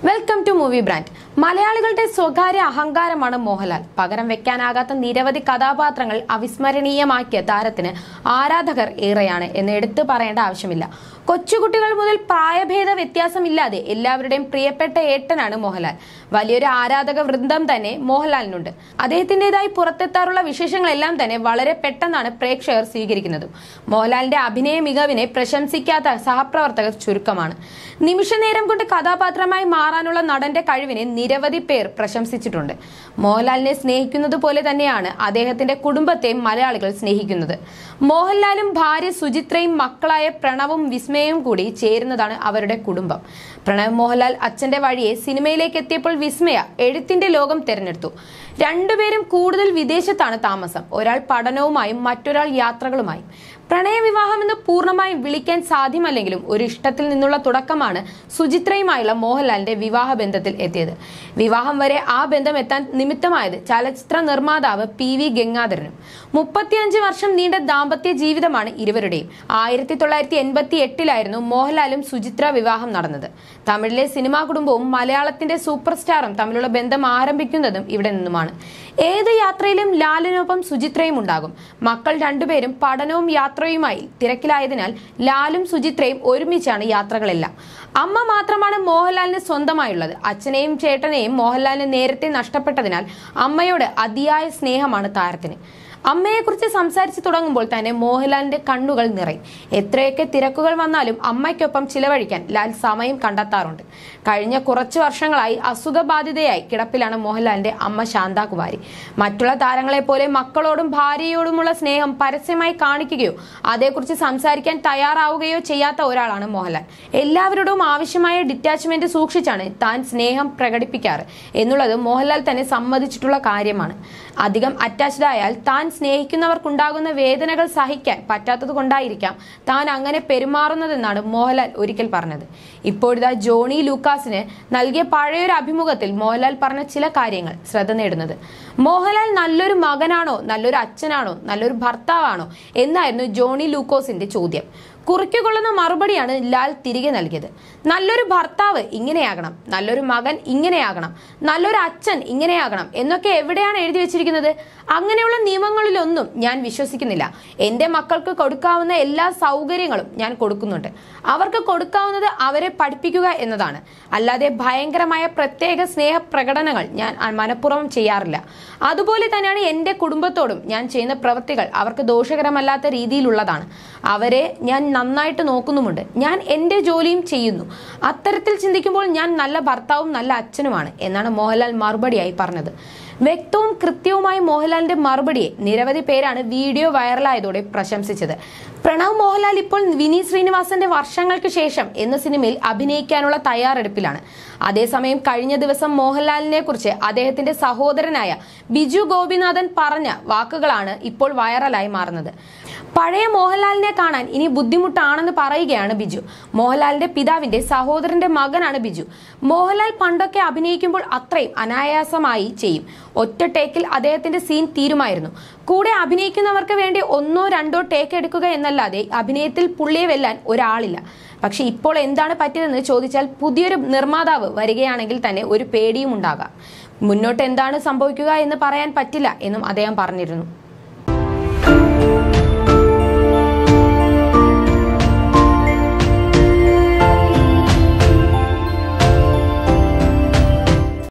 welcome to movie brand മലയാളികളുടെ സ്വകാര്യ അഹങ്കാരമാണ് മോഹൻലാൽ പകരം വെക്കാനാകാത്ത നിരവധി കഥാപാത്രങ്ങൾ അവിസ്മരണീയമാക്കിയ താരത്തിന് ആരാധകർ ഏറെയാണ് എന്ന് എടുത്തു പറയേണ്ട ആവശ്യമില്ല കൊച്ചുകുട്ടികൾ മുതൽ പ്രായഭേദ വ്യത്യാസമില്ലാതെ എല്ലാവരുടെയും പ്രിയപ്പെട്ട ഏട്ടനാണ് മോഹൻലാൽ വലിയൊരു ആരാധക വൃന്ദം തന്നെ മോഹൻലാലിനുണ്ട് അദ്ദേഹത്തിൻ്റെതായി പുറത്തെത്താറുള്ള വിശേഷങ്ങളെല്ലാം തന്നെ വളരെ പെട്ടെന്നാണ് പ്രേക്ഷകർ സ്വീകരിക്കുന്നതും മോഹൻലാലിന്റെ അഭിനയ മികവിനെ പ്രശംസിക്കാത്ത സഹപ്രവർത്തകർ ചുരുക്കമാണ് നിമിഷ നേരം കൊണ്ട് കഥാപാത്രമായി മാറാനുള്ള നടന്റെ കഴിവിനെ നിരവധി പേർ പ്രശംസിച്ചിട്ടുണ്ട് മോഹൻലാലിനെ സ്നേഹിക്കുന്നത് പോലെ തന്നെയാണ് അദ്ദേഹത്തിന്റെ കുടുംബത്തെയും മലയാളികൾ സ്നേഹിക്കുന്നത് മോഹൻലാലും ഭാര്യ സുചിത്രയും മക്കളായ പ്രണവും വിസ്മയവും കൂടി ചേരുന്നതാണ് അവരുടെ കുടുംബം പ്രണവ് മോഹൻലാൽ അച്ഛന്റെ വഴിയെ സിനിമയിലേക്ക് എത്തിയപ്പോൾ വിസ്മയ എഴുത്തിന്റെ ലോകം തിരഞ്ഞെടുത്തു രണ്ടുപേരും കൂടുതൽ വിദേശത്താണ് താമസം ഒരാൾ പഠനവുമായും മറ്റൊരാൾ യാത്രകളുമായും പ്രണയവിവാഹം എന്ന് പൂർണ്ണമായും വിളിക്കാൻ സാധ്യമല്ലെങ്കിലും ഒരു ഇഷ്ടത്തിൽ നിന്നുള്ള തുടക്കമാണ് സുചിത്രയുമായുള്ള മോഹൻലാലിന്റെ വിവാഹ ബന്ധത്തിൽ എത്തിയത് വിവാഹം വരെ ആ ബന്ധം എത്താൻ നിമിത്തമായത് ചലച്ചിത്ര നിർമ്മാതാവ് പി വി ഗംഗാധരനും മുപ്പത്തിയഞ്ച് വർഷം നീണ്ട ദാമ്പത്യ ജീവിതമാണ് ഇരുവരുടെയും ആയിരത്തി തൊള്ളായിരത്തി എൺപത്തി എട്ടിലായിരുന്നു മോഹൻലാലും സുചിത്ര വിവാഹം നടന്നത് തമിഴിലെ സിനിമാ കുടുംബവും മലയാളത്തിന്റെ സൂപ്പർ സ്റ്റാറും തമ്മിലുള്ള ബന്ധം ആരംഭിക്കുന്നതും ഇവിടെ നിന്നുമാണ് ഏത് യാത്രയിലും ലാലിനൊപ്പം സുചിത്രയും ഉണ്ടാകും മക്കൾ രണ്ടുപേരും പഠനവും യാത്രയുമായി തിരക്കിലായതിനാൽ ലാലും സുചിത്രയും ഒരുമിച്ചാണ് യാത്രകളെല്ലാം അമ്മ മാത്രമാണ് മോഹൻലാലിന് സ്വന്തമായുള്ളത് അച്ഛനെയും ചേട്ടനെയും മോഹൻലാലിന് നേരത്തെ നഷ്ടപ്പെട്ടതിനാൽ അമ്മയോട് അതിയായ സ്നേഹമാണ് താരത്തിന് അമ്മയെക്കുറിച്ച് സംസാരിച്ചു തുടങ്ങുമ്പോൾ തന്നെ മോഹൻലാലിന്റെ കണ്ണുകൾ നിറയും എത്രയൊക്കെ തിരക്കുകൾ വന്നാലും അമ്മയ്ക്കൊപ്പം ചിലവഴിക്കാൻ ലാൽ സമയം കണ്ടെത്താറുണ്ട് കഴിഞ്ഞ കുറച്ചു വർഷങ്ങളായി അസുഖബാധിതയായി കിടപ്പിലാണ് മോഹൻലാലിന്റെ അമ്മ ശാന്താകുമാരി മറ്റുള്ള താരങ്ങളെ പോലെ മക്കളോടും ഭാര്യയോടുമുള്ള സ്നേഹം പരസ്യമായി കാണിക്കുകയോ അതേക്കുറിച്ച് സംസാരിക്കാൻ തയ്യാറാവുകയോ ചെയ്യാത്ത ഒരാളാണ് മോഹൻലാൽ എല്ലാവരോടും ആവശ്യമായ ഡിറ്റാച്ച്മെന്റ് സൂക്ഷിച്ചാണ് താൻ സ്നേഹം പ്രകടിപ്പിക്കാറ് എന്നുള്ളത് മോഹൻലാൽ തന്നെ സമ്മതിച്ചിട്ടുള്ള കാര്യമാണ് അധികം അറ്റാച്ച്ഡ് ആയാൽ താൻ സ്നേഹിക്കുന്നവർക്കുണ്ടാകുന്ന വേദനകൾ സഹിക്കാൻ പറ്റാത്തത് കൊണ്ടായിരിക്കാം താൻ അങ്ങനെ പെരുമാറുന്നതെന്നാണ് മോഹൻലാൽ ഒരിക്കൽ പറഞ്ഞത് ഇപ്പോഴിതാ ജോണി ലൂക്കാസിന് നൽകിയ പഴയൊരു അഭിമുഖത്തിൽ മോഹൻലാൽ പറഞ്ഞ ചില കാര്യങ്ങൾ ശ്രദ്ധ നേടുന്നത് മോഹൻലാൽ നല്ലൊരു മകനാണോ നല്ലൊരു അച്ഛനാണോ നല്ലൊരു ഭർത്താവാണോ എന്നായിരുന്നു ജോണി ലൂക്കോസിന്റെ ചോദ്യം കുറിക്കുകൊള്ളുന്ന മറുപടിയാണ് ലാൽ തിരികെ നൽകിയത് നല്ലൊരു ഭർത്താവ് ഇങ്ങനെയാകണം നല്ലൊരു മകൻ ഇങ്ങനെയാകണം നല്ലൊരു അച്ഛൻ ഇങ്ങനെയാകണം എന്നൊക്കെ എവിടെയാണ് എഴുതി വെച്ചിരിക്കുന്നത് അങ്ങനെയുള്ള നിയമങ്ങളിലൊന്നും ഞാൻ വിശ്വസിക്കുന്നില്ല എൻ്റെ മക്കൾക്ക് കൊടുക്കാവുന്ന എല്ലാ സൗകര്യങ്ങളും ഞാൻ കൊടുക്കുന്നുണ്ട് അവർക്ക് കൊടുക്കാവുന്നത് അവരെ പഠിപ്പിക്കുക എന്നതാണ് അല്ലാതെ ഭയങ്കരമായ പ്രത്യേക സ്നേഹ പ്രകടനങ്ങൾ ഞാൻ മനഃപൂർവ്വം ചെയ്യാറില്ല അതുപോലെ തന്നെയാണ് എൻ്റെ കുടുംബത്തോടും ഞാൻ ചെയ്യുന്ന പ്രവൃത്തികൾ അവർക്ക് ദോഷകരമല്ലാത്ത രീതിയിലുള്ളതാണ് അവരെ ഞാൻ നന്നായിട്ട് നോക്കുന്നുമുണ്ട് ഞാൻ എൻ്റെ ജോലിയും ചെയ്യുന്നു അത്തരത്തിൽ ചിന്തിക്കുമ്പോൾ ഞാൻ നല്ല ഭർത്താവും നല്ല അച്ഛനുമാണ് എന്നാണ് മോഹൻലാൽ മറുപടിയായി പറഞ്ഞത് വ്യക്തവും കൃത്യവുമായ മോഹൻലാലിന്റെ മറുപടിയെ നിരവധി പേരാണ് വീഡിയോ വൈറലായതോടെ പ്രശംസിച്ചത് പ്രണവ് മോഹൻലാൽ ഇപ്പോൾ വിനീത് ശ്രീനിവാസന്റെ വർഷങ്ങൾക്ക് ശേഷം എന്ന സിനിമയിൽ അഭിനയിക്കാനുള്ള തയ്യാറെടുപ്പിലാണ് അതേസമയം കഴിഞ്ഞ ദിവസം മോഹൻലാലിനെ കുറിച്ച് അദ്ദേഹത്തിന്റെ സഹോദരനായ ബിജു ഗോപിനാഥൻ പറഞ്ഞ വാക്കുകളാണ് ഇപ്പോൾ വൈറലായി മാറുന്നത് പഴയ മോഹൻലാലിനെ കാണാൻ ഇനി ബുദ്ധിമുട്ടാണെന്ന് പറയുകയാണ് ബിജു മോഹൻലാലിന്റെ പിതാവിന്റെ സഹോദരന്റെ മകനാണ് ബിജു മോഹൻലാൽ പണ്ടൊക്കെ അഭിനയിക്കുമ്പോൾ അത്രയും അനായാസമായി ചെയ്യും ഒറ്റ ടേക്കിൽ അദ്ദേഹത്തിന്റെ സീൻ തീരുമായിരുന്നു കൂടെ അഭിനയിക്കുന്നവർക്ക് വേണ്ടി ഒന്നോ രണ്ടോ ടേക്ക് എടുക്കുക എന്നല്ലാതെ അഭിനയത്തിൽ പുള്ളിയെ വെല്ലാൻ ഒരാളില്ല പക്ഷെ ഇപ്പോൾ എന്താണ് പറ്റിയതെന്ന് ചോദിച്ചാൽ പുതിയൊരു നിർമ്മാതാവ് വരികയാണെങ്കിൽ തന്നെ ഒരു പേടിയും ഉണ്ടാകാം മുന്നോട്ട് എന്താണ് സംഭവിക്കുക എന്ന് പറയാൻ പറ്റില്ല എന്നും അദ്ദേഹം പറഞ്ഞിരുന്നു